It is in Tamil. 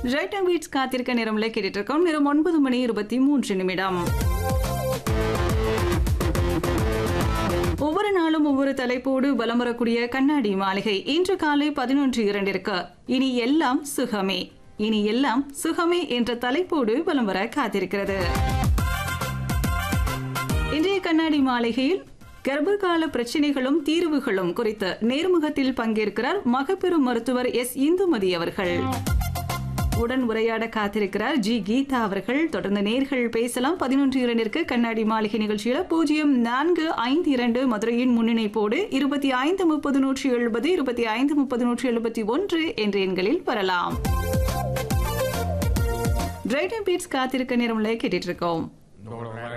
ரைட் அண்ட் பீட்ஸ் காத்திருக்க நேரம்ல கேட்டுட்டு இருக்கோம் நேரம் ஒன்பது மணி இருபத்தி மூன்று நிமிடம் ஒவ்வொரு நாளும் ஒவ்வொரு தலைப்போடு வலம் வரக்கூடிய கண்ணாடி மாளிகை இன்று காலை பதினொன்று இரண்டிற்கு இனி எல்லாம் சுகமே இனி எல்லாம் சுகமே என்ற தலைப்போடு வலம் வர காத்திருக்கிறது இன்றைய கண்ணாடி மாளிகையில் கர்ப்பகால பிரச்சனைகளும் தீர்வுகளும் குறித்து நேர்முகத்தில் பங்கேற்கிறார் மகப்பெரும் மருத்துவர் எஸ் இந்துமதி அவர்கள் உடன் உரையாட காத்திருக்கிறார் ஜி கீதா அவர்கள் தொடர்ந்து நேர்கள் பேசலாம் பதினொன்று இரண்டிற்கு கண்ணாடி மாளிகை நிகழ்ச்சியில பூஜ்ஜியம் நான்கு ஐந்து இரண்டு மதுரையின் முன்னிணைப்போடு இருபத்தி ஐந்து முப்பது நூற்றி எழுபது இருபத்தி ஐந்து முப்பது நூற்றி எழுபத்தி ஒன்று என்ற எண்களில் வரலாம் பிரைட் அண்ட் பீட்ஸ் காத்திருக்க நேரம்ல கேட்டுட்டு இருக்கோம்